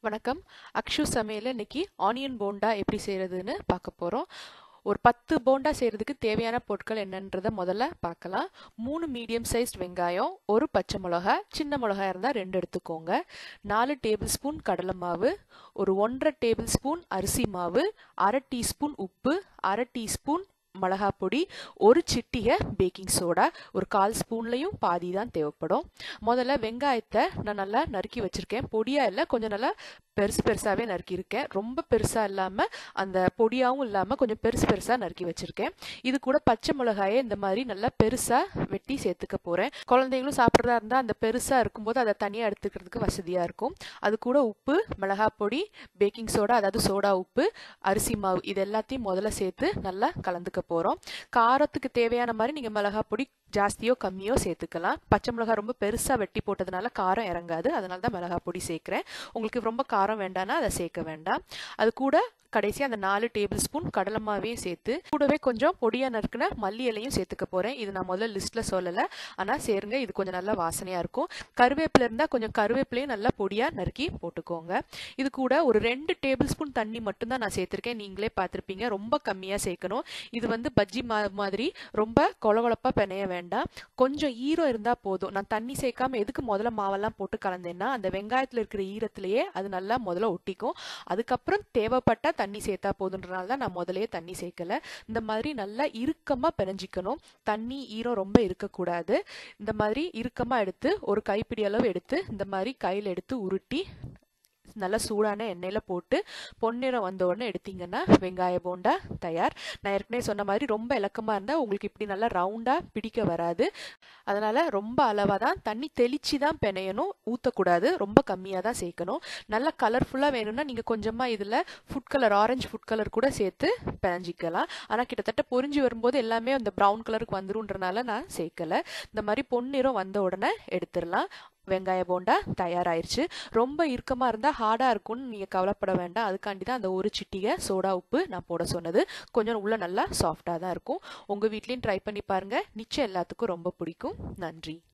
வணக்கம் அக்ஷு சமையல் இன்னைக்கு ஆனியன் போண்டா எப்படி செய்கிறதுன்னு பார்க்க போகிறோம் ஒரு பத்து போண்டா செய்கிறதுக்கு தேவையான பொருட்கள் என்னன்றதை முதல்ல பார்க்கலாம் மூணு மீடியம் சைஸ்ட் வெங்காயம் ஒரு பச்சை மிளகா சின்ன மிளகா இருந்தால் ரெண்டு எடுத்துக்கோங்க நாலு டேபிள் ஸ்பூன் கடலை மாவு ஒரு ஒன்றரை டேபிள் ஸ்பூன் அரிசி மாவு அரை டீஸ்பூன் உப்பு அரை டீஸ்பூன் மிளகா பொடி ஒரு சிட்டிகை பேக்கிங் சோடா ஒரு கால் ஸ்பூன்லையும் பாதி தான் தேவைப்படும் முதல்ல வெங்காயத்தை நான் நல்லா நறுக்கி வச்சுருக்கேன் பொடியாக இல்லை கொஞ்சம் நல்லா பெருசு பெருசாகவே நறுக்கியிருக்கேன் ரொம்ப பெருசாக இல்லாமல் அந்த பொடியாகவும் இல்லாமல் கொஞ்சம் பெருசு பெருசாக நறுக்கி வச்சுருக்கேன் இது கூட பச்சை மிளகாயை இந்த மாதிரி நல்லா பெருசாக வெட்டி சேர்த்துக்க போகிறேன் குழந்தைங்களும் சாப்பிட்றதா இருந்தால் அந்த பெருசாக இருக்கும்போது அதை தனியாக எடுத்துக்கிறதுக்கு வசதியாக இருக்கும் அது கூட உப்பு மிளகா பொடி பேக்கிங் சோடா அதாவது சோடா உப்பு அரிசி மாவு இது எல்லாத்தையும் முதல்ல சேர்த்து நல்லா கலந்துக்க போகிறோம் காரத்துக்கு தேவையான மாதிரி நீங்கள் மிளகா பொடி ஜாஸ்தியோ கம்மியோ சேர்த்துக்கலாம் பச்சை மிளகா ரொம்ப பெருசாக வெட்டி போட்டதுனால காரம் இறங்காது அதனால தான் மிளகா பொடி சேர்க்குறேன் உங்களுக்கு ரொம்ப காரம் வேண்டாம்னா அதை சேர்க்க வேண்டாம் அது கூட கடைசி அந்த நாலு டேபிள் ஸ்பூன் கடலை மாவையும் சேர்த்து கூடவே கொஞ்சம் பொடியாக நறுக்குன மல்லி இலையும் சேர்த்துக்க போகிறேன் இது நான் முதல்ல லிஸ்ட்டில் சொல்லலை ஆனால் சேருங்க இது கொஞ்சம் நல்லா வாசனையாக இருக்கும் கருவேப்பிலை இருந்தால் கொஞ்சம் கருவேப்பிலையும் நல்லா பொடியாக நறுக்கி போட்டுக்கோங்க இது கூட ஒரு ரெண்டு டேபிள் ஸ்பூன் தண்ணி மட்டும்தான் நான் சேர்த்துருக்கேன் நீங்களே பார்த்துருப்பீங்க ரொம்ப கம்மியாக சேர்க்கணும் இது வந்து பஜ்ஜி மா மாதிரி ரொம்ப கொலகொலப்பாக பிணைய வேண்டாம் கொஞ்சம் ஈரம் இருந்தால் போதும் நான் தண்ணி சேர்க்காம எதுக்கு முதல்ல மாவெல்லாம் போட்டு கலந்தேன்னா அந்த வெங்காயத்தில் இருக்கிற ஈரத்திலேயே அது நல்லா முதல்ல ஒட்டிக்கும் அதுக்கப்புறம் தேவைப்பட்ட தண்ணி சேர்த்தா போதுன்றனால தான் நான் முதலே தண்ணி சேர்க்கல இந்த மாதிரி நல்லா இறுக்கமாக பிணைஞ்சிக்கணும் தண்ணி ஈரம் ரொம்ப இருக்கக்கூடாது இந்த மாதிரி இறுக்கமாக எடுத்து ஒரு கைப்பிடி அளவு எடுத்து இந்த மாதிரி கையில் எடுத்து உருட்டி நல்லா சூடான எண்ணெயில் போட்டு பொன்னிறம் வந்த உடனே எடுத்தீங்கன்னா வெங்காய போண்டா தயார் நான் ஏற்கனவே சொன்ன மாதிரி ரொம்ப இலக்கமாக இருந்தால் உங்களுக்கு இப்படி நல்லா ரவுண்டாக பிடிக்க வராது அதனால் ரொம்ப அளவாக தான் தண்ணி தெளித்து தான் பிணையணும் ஊற்றக்கூடாது ரொம்ப கம்மியாக தான் சேர்க்கணும் நல்லா கலர்ஃபுல்லாக வேணும்னா நீங்கள் கொஞ்சமாக இதில் food colour orange food colour கூட சேர்த்து பிணைஞ்சிக்கலாம் ஆனால் கிட்டத்தட்ட பொரிஞ்சு வரும்போது எல்லாமே அந்த ப்ரௌன் கலருக்கு வந்துருன்றனால நான் சேர்க்கலை இந்த மாதிரி பொன்னிறம் வந்த உடனே எடுத்துடலாம் வெங்காய போண்டா தயாராயிருச்சு ரொம்ப இறுக்கமாக இருந்தால் ஹார்டாக இருக்கும்னு நீங்கள் கவலைப்பட வேண்டாம் அதுக்காண்டி தான் அந்த ஒரு சிட்டிகை சோடா உப்பு நான் போட சொன்னது கொஞ்சம் உள்ள நல்லா சாஃப்டாக தான் இருக்கும் உங்கள் வீட்லேயும் ட்ரை பண்ணி பாருங்கள் நிச்சயம் எல்லாத்துக்கும் ரொம்ப பிடிக்கும் நன்றி